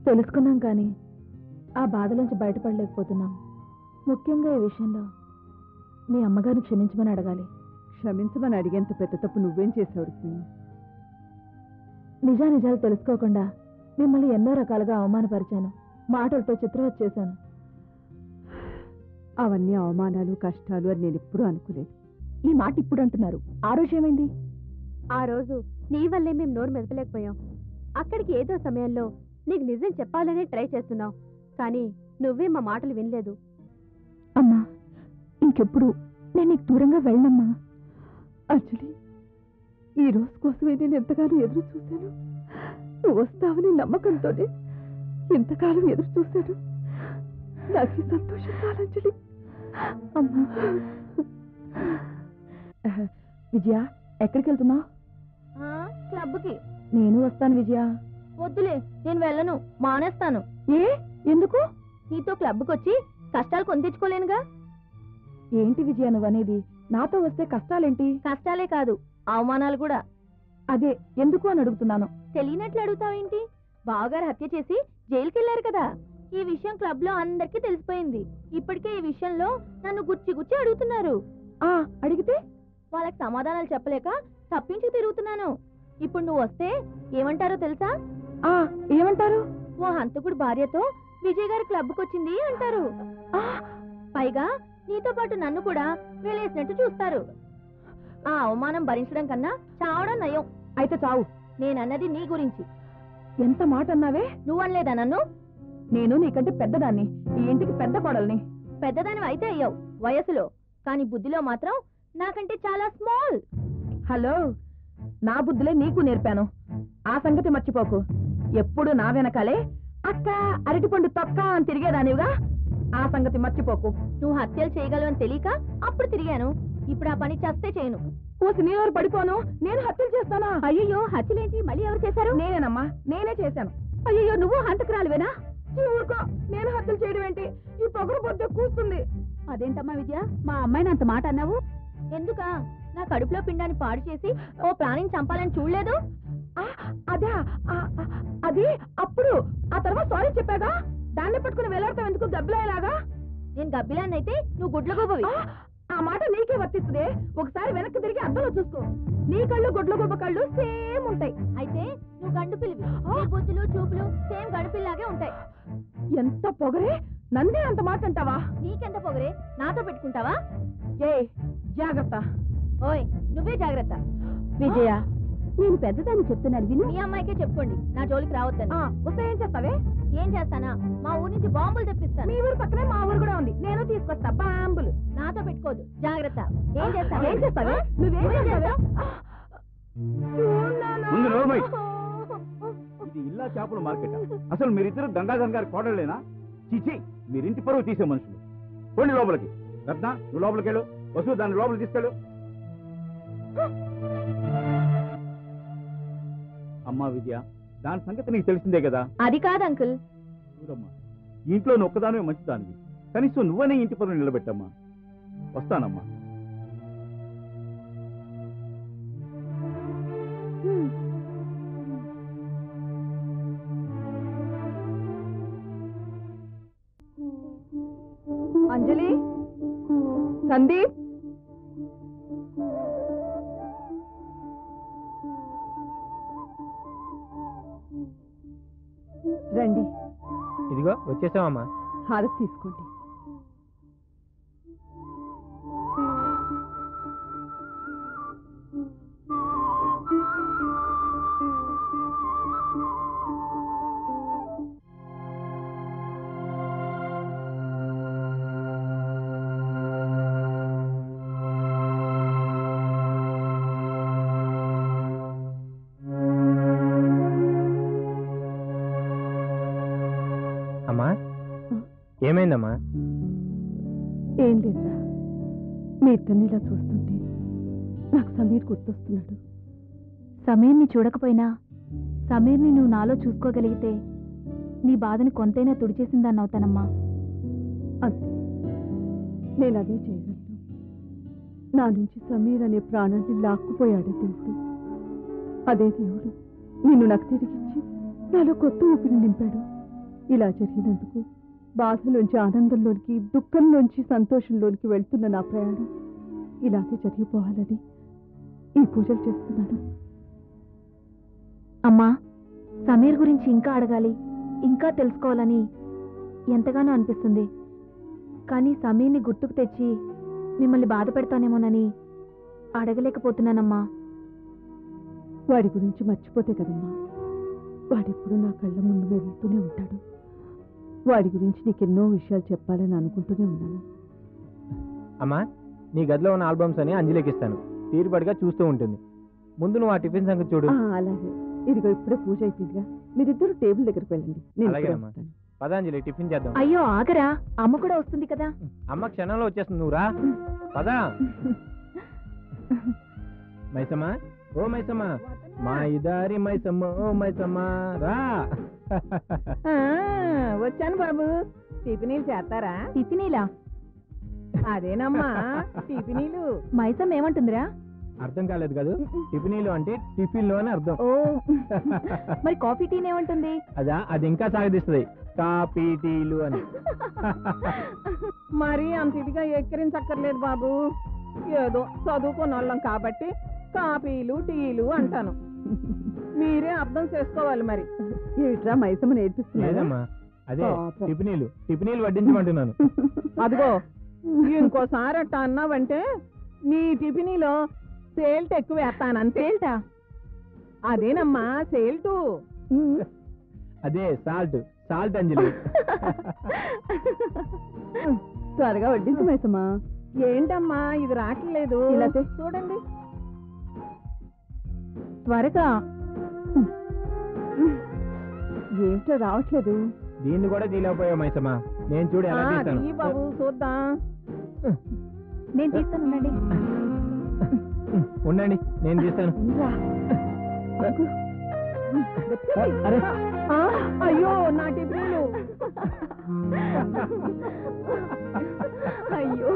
తెలుసుకున్నాం కానీ ఆ బాధలోంచి బయటపడలేకపోతున్నాం ముఖ్యంగా ఈ విషయంలో మీ అమ్మగారిని క్షమించమని అడగాలి క్షమించమని అడిగేంత పెద్ద తప్పు నువ్వేం చేసావు రుక్మిణి నిజానిజాలు తెలుసుకోకుండా మిమ్మల్ని ఎన్నో రకాలుగా అవమానపరిచాను మాటలతో చిత్రవత చేశాను అవన్నీ అవమానాలు కష్టాలు అని నేను ఎప్పుడూ అనుకోలేదు ఈ మాట ఇప్పుడు అంటున్నారు ఆ రోజు ఏమైంది ఆ రోజు నీ వల్లే మేము నోరు మెదపలేకపోయాం అక్కడికి ఏదో సమయంలో నీకు నిజం చెప్పాలనే ట్రై చేస్తున్నావు కానీ నువ్వే మా మాటలు వినలేదు అమ్మా ఇంకెప్పుడు నేను నీకు దూరంగా వెళ్ళనమ్మా అంజలి ఈ రోజు కోసమే నేను ఎంతగానో ఎదురు చూశాను నువ్వు వస్తావని నమ్మకంతోనే ఎంతకాలం ఎదురు చూశాను నాకు ఈ సంతోషం చాలు అంజలి అమ్మా విజయ ఎక్కడికి వెళ్తున్నావు క్లబ్కి నేను వస్తాను విజయ వద్దులే నేను వెళ్ళను మానేస్తాను ఏ ఎందుకు నీతో క్లబ్కి వచ్చి కష్టాలు కొని తెచ్చుకోలేనుగా ఏంటి విజయ నువ్వు అనేది నాతో వస్తే కష్టాలేంటి కష్టాలే కాదు అవమానాలు కూడా అదే ఎందుకు అని అడుగుతున్నాను తెలియనట్లు అడుగుతావేంటి బావగారు హత్య చేసి జైలుకి వెళ్ళారు కదా ఈ విషయం క్లబ్ లో అందరికీ తెలిసిపోయింది ఇప్పటికే ఈ విషయంలో నన్ను గుచ్చి గుచ్చి అడుగుతున్నారు ఆ అడిగితే వాళ్ళకి సమాధానాలు చెప్పలేక తప్పించి తిరుగుతున్నాను ఇప్పుడు నువ్వు వస్తే ఏమంటారో తెలుసా ఆ ఏమంటారు ఓ హంతకుడు భార్యతో విజయ్ గారి క్లబ్కి వచ్చింది అంటారు ఆ, పైగా నీతో పాటు నన్ను కూడా వేలేసినట్టు చూస్తారు ఆ అవమానం భరించడం కన్నా చావడం నయం అయితే చావు నేనన్నది నీ గురించి ఎంత మాట అన్నావే నువ్వనలేదా నన్ను నేను నీకంటే పెద్దదాన్ని ఈ ఇంటికి పెద్ద కోడల్ని పెద్దదానివి అయితే అయ్యావు వయసులో కానీ బుద్ధిలో మాత్రం నాకంటే చాలా స్మాల్ హలో నా బుద్ధులే నీకు నేర్పాను ఆ సంగతి మర్చిపోకు ఎప్పుడు నా వెనకాలే అక్క అరటిపండు తొక్క అని తిరిగేదానివిగా ఆ సంగతి మర్చిపోకు నువ్వు హత్యలు చేయగలవని తెలియక అప్పుడు తిరిగాను ఇప్పుడు ఆ పని చేస్తే చేయను కూసి నీవెవరు పడిపోను నేను హత్యలు చేస్తానా అయ్యో హత్యలేంటి మళ్ళీ ఎవరు చేశారు నేనేనమ్మా నేనే చేశాను అయ్యో నువ్వు హంతకురాలివేనా చీ, ఊరుకో నేను హత్యలు చేయడం ఏంటి ఈ పొగరు పొద్దు కూస్తుంది అదేంటమ్మా విజయ మా అమ్మాయిని అంత మాట అన్నావు ఎందుకా నా కడుపులో పిండాన్ని పాడు చేసి ఓ ప్రాణిని చంపాలని చూడలేదు ఆ, అదా ఆ, ఆ, అది అప్పుడు ఆ తర్వాత సారీ చెప్పాగా దాన్ని పట్టుకుని వెళ్ళాడతావు ఎందుకు గబ్బిలాయలాగా నేను గబ్బిలాన్నైతే నువ్వు గుడ్ల గోబవి ఆ, ఆ మాట నీకే వర్తిస్తుంది ఒకసారి వెనక్కి తిరిగి అద్దంలో చూసుకో నీ కళ్ళు గుడ్ల గొప్ప కళ్ళు సేమ్ ఉంటాయి అయితే నువ్వు గండు పిల్లివి నీ బుద్ధులు చూపులు సేమ్ గండు పిల్లలాగే ఉంటాయి ఎంత పొగరే నన్నే అంత మాట అంటావా నీకెంత పొగరే నాతో పెట్టుకుంటావా ఏ జాగ్రత్త ఓయ్ నువ్వే జాగ్రత్త విజయ నేను పెద్దదాన్ని చెప్తున్నాను విను మీ అమ్మాయికే చెప్పుకోండి నా జోలికి రావద్దని ఆ, వస్తే ఏం చేస్తావే ఏం చేస్తానా మా ఊరి నుంచి బాంబులు తెప్పిస్తాను మీ ఊరు పక్కనే మా ఊరు కూడా ఉంది నేను తీసుకొస్తా బాంబులు నాతో పెట్టుకోదు జాగ్రత్త ఏం చేస్తావా ఏం చేస్తావే నువ్వేం నువ్వేం చేస్తావే ముందు నోరు మూయ్. ఇది ఇల్లా చేపల మార్కెట్ అసలు మీరిద్దరు గంగాధర్ గారి కోడలేనా చిచి మీరింటి పరువు తీసే మనుషులు పోండి లోపలికి రత్న నువ్వు లోపలికి వెళ్ళు వసు దాన్ని లోపలికి తీసుకెళ్ళు అమ్మా విద్య దాని సంగతి నీకు తెలిసిందే కదా అది కాదు అంకుల్ చూడమ్మా ఈ ఇంట్లో నువ్వు ఒక్కదానివే మంచిదానివి కనీసం నువ్వనే ఇంటి పరువు నిలబెట్టమ్మా వస్తానమ్మా అంజలి సందీప్ రండి ఇదిగో వచ్చేసావమ్మా హారతి తీసుకోండి అమ్మా ఏమైందమ్మా ఏం లేదురా మీ ఇద్దరిని ఇలా చూస్తుంటే నాకు సమీర్ గుర్తొస్తున్నాడు సమీర్ని చూడకపోయినా సమీర్ని నువ్వు నాలో చూసుకోగలిగితే నీ బాధని కొంతైనా తుడిచేసిందాన్ని అవుతానమ్మా అంతే నేను అదే చేయగలను నా నుంచి సమీర్ అనే ప్రాణాన్ని లాక్కుపోయాడు దేవుడు అదే దేవుడు నిన్ను నాకు తిరిగిచ్చి నాలో కొత్త ఊపిరి నింపాడు ఇలా జరిగినందుకు బాధలోంచి ఆనందంలోనికి దుఃఖంలోంచి సంతోషంలోనికి వెళ్తున్న నా ప్రయాణం ఇలాగే జరిగిపోవాలని ఈ పూజలు చేస్తున్నాను అమ్మా సమీర్ గురించి ఇంకా అడగాలి ఇంకా తెలుసుకోవాలని ఎంతగానో అనిపిస్తుంది కానీ సమీర్ని గుర్తుకు తెచ్చి మిమ్మల్ని బాధ పెడతానేమోనని అడగలేకపోతున్నానమ్మా వాడి గురించి మర్చిపోతే కదమ్మా వాడెప్పుడు నా కళ్ళ ముందు మెరుగుతూనే ఉంటాడు వాడి గురించి నీకెన్నో విషయాలు చెప్పాలని అనుకుంటూనే ఉన్నాను అమ్మా నీ గదిలో ఉన్న ఆల్బమ్స్ అని అంజలికి ఇస్తాను తీరుబడిగా చూస్తూ ఉంటుంది ముందు నువ్వు ఆ టిఫిన్ సంగతి చూడు ఆ, అలాగే ఇదిగో ఇప్పుడే పూజ అయిపోయిందిగా మీరిద్దరు టేబుల్ దగ్గరికి వెళ్ళండి నేను ఇప్పుడే అలాగేనమ్మా. వస్తాను. పద అంజలి టిఫిన్ చేద్దాం అయ్యో ఆగరా అమ్మ కూడా వస్తుంది కదా అమ్మ క్షణంలో వచ్చేస్తుంది నువ్వు రా పదా మైసమ్మా ఓ మైసమ్మా మా ఇదారి మైసమ్మ ఓ మైసమ్మ రా ఆ, వచ్చాను బాబు టిఫినీలు చేస్తారా టిఫినీలా అదేనమ్మా టిఫినీలు మైసం ఏమంటుందిరా అర్థం కాలేదు కదా టిఫినీలు అంటే టిఫిన్లు అని అర్థం ఓ మరి కాఫీ టీన్ ఏమంటుంది అదా అది ఇంకా సాగదీస్తుంది కాపీ టీలు అని మరీ అంత ఇదిగా ఎక్కిరించక్కర్లేదు బాబు ఏదో చదువుకున్న వాళ్ళం కాబట్టి కాఫీలు టీలు అంటాను మీరే అర్థం చేసుకోవాలి మరి ఏమిట్రా మైసమ్మ నేర్పిస్తున్నారా లేదమ్మా అదే పాపం. టిఫినీలు టిఫినీలు వడ్డించమంటున్నాను అదిగో ఇంకోసారి అట్ట అన్నావంటే నీ టిఫినీలో సేల్ట్ ఎక్కువ వేస్తానంతే తేల్టా అదేనమ్మా సేల్టు ఉమ్. అదే సాల్ట్ సాల్ట్ అంజలి త్వరగా వడ్డించు మైసమ్మా ఏంటమ్మా ఇది రావట్లేదు ఇలా తే. చూడండి త్వరగా ఏమిటో రావట్లేదు దీన్ని కూడా తీలేకపోయావు మైసమ్మా నేను చూడు ఎలా ఆ, తీస్తాను తీ బాబు చూద్దాం నేను తీస్తాను ఉండండి ఉండండి నేను తీస్తాను రా. ఆగు. అరే ఆ, అయ్యో నా టిఫినీలు అయ్యో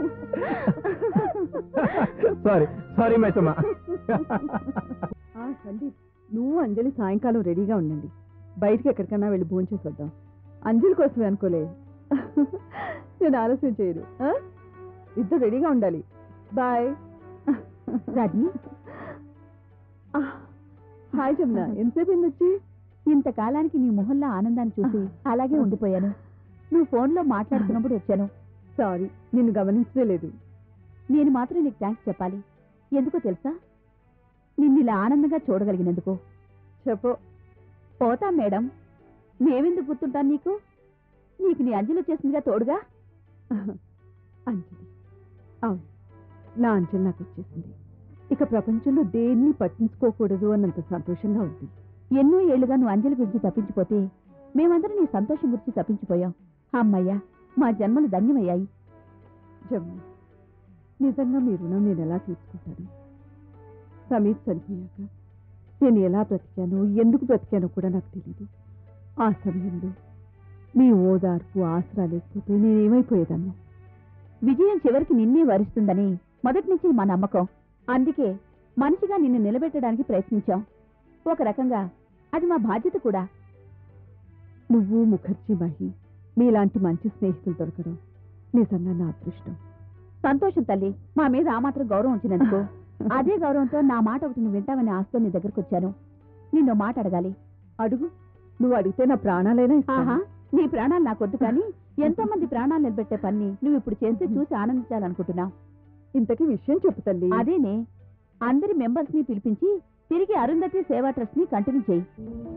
సారీ సారీ మైసమ్మా ఆ, సందీప్ నువ్వు అంజలి సాయంకాలం రెడీగా ఉండండి బయటికి ఎక్కడికన్నా వెళ్ళి భోంచేసి వద్దాం అంజలి కోసమే అనుకోలే నేను ఆలస్యం చేయను ఆ? ఇద్దరు రెడీగా ఉండాలి బాయ్ రాజీ ఆ, హాయ్ జమున ఎంతసేపు అయింది వచ్చి ఇంతకాలానికి నీ మొహంలో ఆనందాన్ని చూసి అలాగే ఉండిపోయాను నువ్వు ఫోన్లో మాట్లాడుతున్నప్పుడు వచ్చాను సారీ నిన్ను గమనించనే లేదు నేను మాత్రం నీకు థ్యాంక్స్ చెప్పాలి ఎందుకో తెలుసా నిన్ను ఇలా ఆనందంగా చూడగలిగినందుకు చెప్పు పోతాం మేడం మేమెందుకు గుర్తుంటాను నీకు నీకు నీ అంజలి వచ్చేసిందిగా తోడుగా అంజలి అవును నా అంజలి నాకు వచ్చేసింది ఇక ప్రపంచంలో దేన్ని పట్టించుకోకూడదు అన్నంత సంతోషంగా ఉంది ఎన్నో ఏళ్లుగా నువ్వు అంజలి గురించి తప్పించిపోతే మేమందరం నీ సంతోషం గురించి తప్పించిపోయాం అమ్మయ్యా మా జన్మలు ధన్యమయ్యాయి జమున నిజంగా మీ రుణం నేను ఎలా తీసుకుంటాను సమీర్ చనిపోయాక నేను ఎలా బ్రతికానో ఎందుకు బ్రతికానో కూడా నాకు తెలీదు ఆ సమయంలో మీ ఓదార్పు ఆసరా లేకపోతే నేనేమైపోయేదన్నా విజయం చివరికి నిన్నే వరిస్తుందని మొదటి నుంచి మా నమ్మకం అందుకే మనిషిగా నిన్ను నిలబెట్టడానికి ప్రయత్నించాం ఒక రకంగా అది మా బాధ్యత కూడా నువ్వు ముఖర్జీ మహి మీలాంటి మంచి స్నేహితులు దొరకడం నిజంగా నా అదృష్టం సంతోషం తల్లి మా మీద ఆ మాత్రం గౌరవం ఉంచినందుకు అదే గౌరవంతో నా మాట ఒకటి నువ్వు వింటావని ఆశతో నీ దగ్గరకు వచ్చాను నిన్ను మాట అడగాలి అడుగు నువ్వు అడిగితే నా ప్రాణాలైనా ఇస్తాను. ఆహా నీ ప్రాణాలు నాకొద్దు కానీ ఎంతో మంది ప్రాణాలు నిలబెట్టే పని నువ్వు ఇప్పుడు చేస్తే చూసి ఆనందించాలనుకుంటున్నావు ఇంతకీ విషయం చెప్పు తల్లి అదేనే అందరి మెంబర్స్ ని పిలిపించి తిరిగి అరుంధతి సేవా ట్రస్ట్ ని కంటిన్యూ చేయి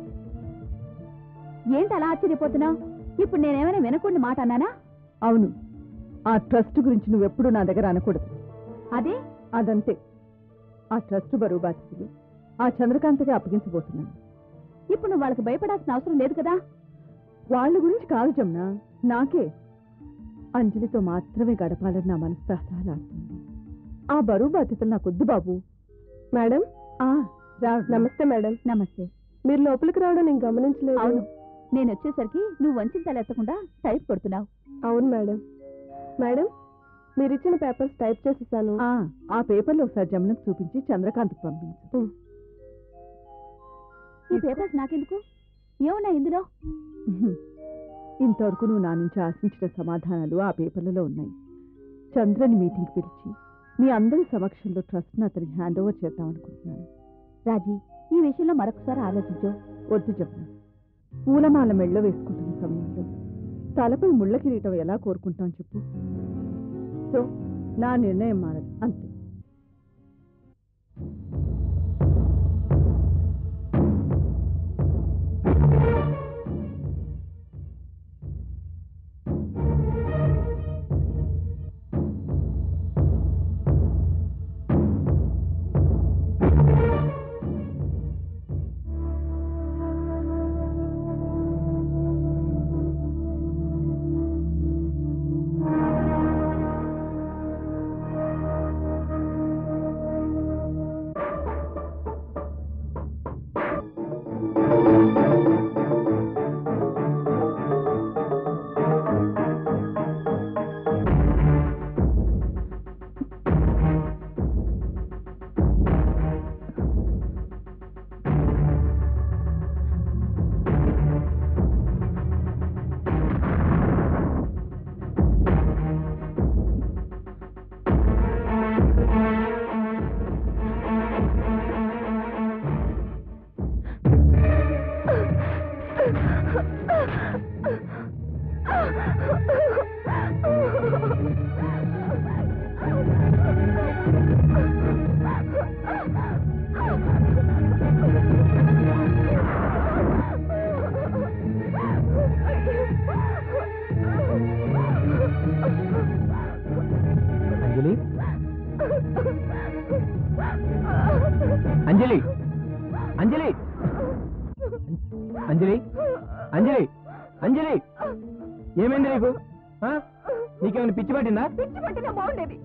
ఏంటి అలా ఆశ్చర్యపోతున్నావు ఇప్పుడు నేనేమైనా వినకుండా మాట అన్నానా అవును ఆ ట్రస్ట్ గురించి నువ్వెప్పుడు నా దగ్గర అనకూడదు అదే అదంతే ఆ ట్రస్ట్ బరువు బాధ్యతలు ఆ చంద్రకాంతకి అప్పగించబోతున్నాను ఇప్పుడు నువ్వు వాళ్ళకి భయపడాల్సిన అవసరం లేదు కదా వాళ్ళ గురించి కాదు జమున నాకే అంజలితో మాత్రమే గడపాలని నా మనసు తహతహలాడుతుంది ఆ బరువు బాధ్యతలు నాకొద్దు బాబు మేడం ఆ రా నమస్తే మేడం నమస్తే మీరు లోపలికి రావడం నేను గమనించలేదు అవును నేను వచ్చేసరికి నువ్వు వంచిన తల ఎత్తకుండా టైప్ కొడుతున్నావు అవును మేడం మేడం మీరు ఇచ్చిన పేపర్స్ టైప్ చేసేసాను ఆ పేపర్లో ఒకసారి జమునకు చూపించి చంద్రకాంత్కి పంపించు ఈ పేపర్స్ నాకెందుకు ఏమున్నా ఇందులో ఇంతవరకు నువ్వు నా నుంచి ఆశించిన సమాధానాలు ఆ పేపర్లలో ఉన్నాయి చంద్రని మీటింగ్ పిలిచి మీ అందరి సమక్షంలో ట్రస్ట్ని అతనికి హ్యాండ్ ఓవర్ చేద్దాం అనుకుంటున్నాను రాజీ ఈ విషయంలో మరొకసారి ఆలోచించు వద్దు చెప్పు పూలమాల మెళ్ళ వేసుకుంటున్న సమయంలో తలపై ముళ్ళ కిరీటం ఎలా కోరుకుంటాం చెప్పు సో నా నిర్ణయం మారదు అంతే అంజలి అంజలి అంజలి అంజలి అంజలి అంజలి ఏమైంది నీకు ఆ? నీకేమైనా పిచ్చి పట్టిందా పిచ్చి పట్టినా బాగుండేది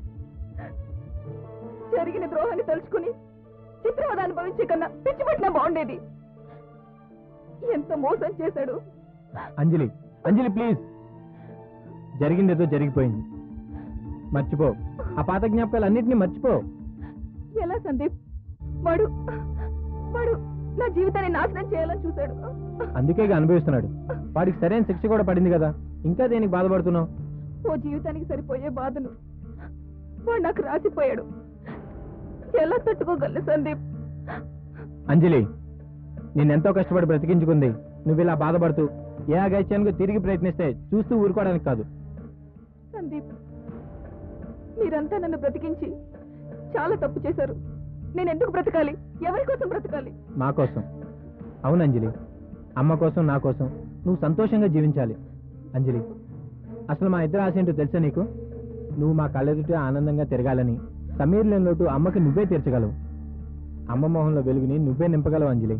జరిగిన ద్రోహాన్ని తలుచుకుని చిత్రవద అనుభవించే కన్నా పిచ్చి పట్టినా బాగుండేది ఎంత మోసం చేశాడు అంజలి అంజలి ప్లీజ్ జరిగిందేదో జరిగిపోయింది మర్చిపో ఆ పాత జ్ఞాపకాలు అన్నింటినీ మర్చిపో ఎలా సందీప్ వాడు వాడు నా జీవితాన్ని నాశనం చేయాలని చూశాడు అందుకే ఇక అనుభవిస్తున్నాడు వాడికి సరైన శిక్ష కూడా పడింది కదా ఇంకా దేనికి బాధపడుతున్నావు ఓ జీవితానికి సరిపోయే బాధను వాడు నాకు రాసిపోయాడు ఎలా తట్టుకోగలను సందీప్ అంజలి నేనెంతో కష్టపడి బ్రతికించుకుంది నువ్వు ఇలా బాధపడుతూ ఏ అగత్యానికి తిరిగి ప్రయత్నిస్తే చూస్తూ ఊరుకోవడానికి కాదు సందీప్ మీరంతా నన్ను బ్రతికించి చాలా తప్పు చేశారు నేను ఎందుకు బ్రతకాలి ఎవరి కోసం బ్రతకాలి మా కోసం అవును అంజలి అమ్మ కోసం నా కోసం నువ్వు సంతోషంగా జీవించాలి అంజలి అసలు మా ఇద్దరు ఆశ ఏంటో తెలుసా నీకు నువ్వు మా కళ్ళెదుట ఆనందంగా తిరగాలని సమీర్ లేని లోటు అమ్మకి నువ్వే తీర్చగలవు అమ్మ మొహంలో వెలుగుని నువ్వే నింపగలవు అంజలి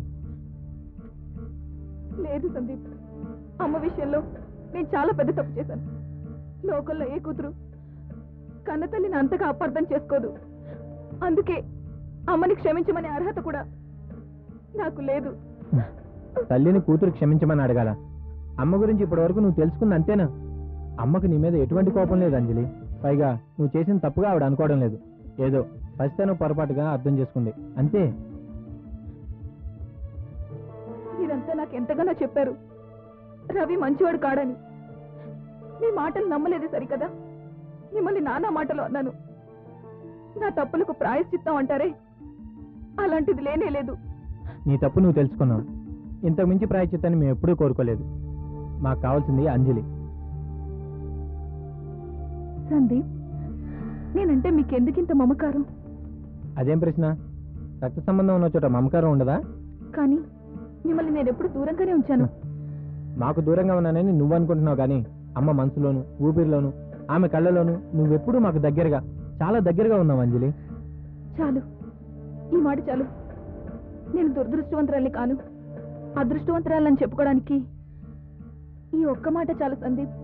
లేదు సందీప్ అమ్మ విషయంలో నేను చాలా పెద్ద తప్పు చేశాను లోకల్లో ఏ కూతురు కన్న తల్లిని అంతగా అపార్థం చేసుకోదు అందుకే అమ్మని క్షమించమనే అర్హత కూడా నాకు లేదు తల్లిని కూతురు క్షమించమని అడగాల అమ్మ గురించి ఇప్పటివరకు నువ్వు తెలుసుకుంది అంతేనా అమ్మకు నీ మీద ఎటువంటి కోపం లేదు అంజలి పైగా నువ్వు చేసిన తప్పుగా ఆవిడ అనుకోవడం లేదు ఏదో పసితనం పొరపాటుగా అర్థం చేసుకుంది అంతే మీరంతా నాకు ఎంతగానో చెప్పారు రవి మంచివాడు కాడని మీ మాటలు నమ్మలేదు సరికదా మిమ్మల్ని నానా మాటలు అన్నాను నా తప్పులకు ప్రాయశ్చిత్తం అంటారే అలాంటిది లేనే లేదు నీ తప్పు నువ్వు తెలుసుకున్నావు ఇంతకు మించి ప్రాయచిత్తాన్ని మేము ఎప్పుడూ కోరుకోలేదు మాకు కావాల్సింది అంజలి సందీప్ నేనంటే మీకెందుకింత మమకారం అదేం ప్రశ్న రక్త సంబంధం ఉన్న చోట మమకారం ఉండదా కానీ మిమ్మల్ని నేను ఎప్పుడు దూరంగానే ఉంచాను మాకు దూరంగా ఉన్నానని నువ్వు అనుకుంటున్నావు కానీ అమ్మ మనసులోను ఊపిరిలోను ఆమె కళ్ళలోను నువ్వెప్పుడూ మాకు దగ్గరగా చాలా దగ్గరగా ఉన్నావు అంజలి చాలు ఈ మాట చాలు నేను దురదృష్టవంతురాలి కాను అదృష్టవంతురాలని చెప్పుకోవడానికి ఈ ఒక్క మాట చాలు సందీప్